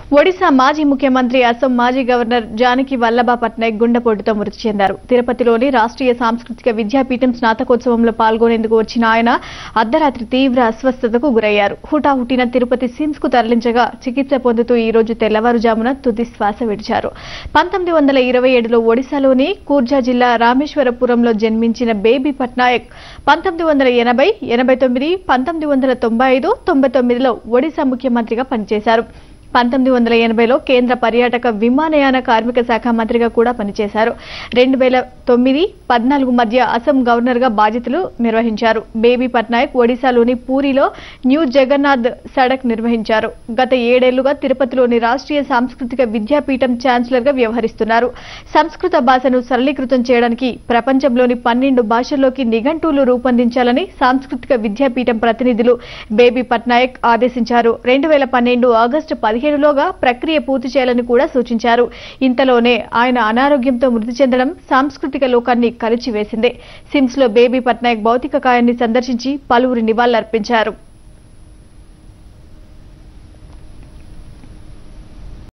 ఒడిశా మాజీ ముఖ్యమంత్రి అసోం మాజీ గవర్నర్ జానకి వల్లభ పట్నాయక్ గుండెపోటుతో మృతి చెందారు తిరుపతిలోని రాష్ట్రీయ సాంస్కృతిక విద్యాపీఠం స్నాతకోత్సవంలో పాల్గొనేందుకు వచ్చిన ఆయన అర్ధరాత్రి తీవ్ర అస్వస్థతకు గురయ్యారు హుటాహుటిన తిరుపతి సిమ్స్ కు తరలించగా చికిత్స పొందుతూ ఈ రోజు తెల్లవారుజామున తుది శ్వాస విడిచారు పంతొమ్మిది వందల ఇరవై ఏడులో ఒడిశాలోని కూర్జా జిల్లా రామేశ్వరపురంలో జన్మించిన బేబీ పట్నాయక్ పంతొమ్మిది వందల ఎనభై ఎనభై తొమ్మిది పంతొమ్మిది వందల తొంభై ఐదు తొంభై తొమ్మిదిలో ఒడిశా ముఖ్యమంత్రిగా పనిచేశారు పంతొమ్మిది వందల ఎనభైలో కేంద్ర పర్యాటక విమానయాన కార్మిక శాఖ మంత్రిగా కూడా పనిచేశారు రెండు వేల తొమ్మిది పద్నాలుగు మధ్య అసోం గవర్నర్ గా బాధ్యతలు నిర్వహించారు బేబీ పట్నాయక్ ఒడిశాలోని పూరిలో న్యూ జగన్నాథ్ సడక్ నిర్వహించారు గత ఏడేళ్లుగా తిరుపతిలోని రాష్ట్రీయ సాంస్కృతిక విద్యాపీఠం ఛాన్సలర్ గా వ్యవహరిస్తున్నారు సంస్కృత భాషను సరళీకృతం చేయడానికి ప్రపంచంలోని పన్నెండు భాషల్లోకి నిఘంటువులు రూపొందించాలని సాంస్కృతిక విద్యాపీఠం ప్రతినిధులు బేబీ పట్నాయక్ ఆదేశించారు రెండు వేల పన్నెండు ఆగస్టు పదిహేడులోగా ప్రక్రియ పూర్తి చేయాలని కూడా సూచించారు ఇంతలోనే ఆయన అనారోగ్యంతో మృతి చెందడం సాంస్కృతిక లోకాన్ని కలిచివేసింది సిమ్స్ లో బేబీ పట్నాయక్ భౌతిక కాయాన్ని సందర్శించి పలువురు నివాళులర్పించారు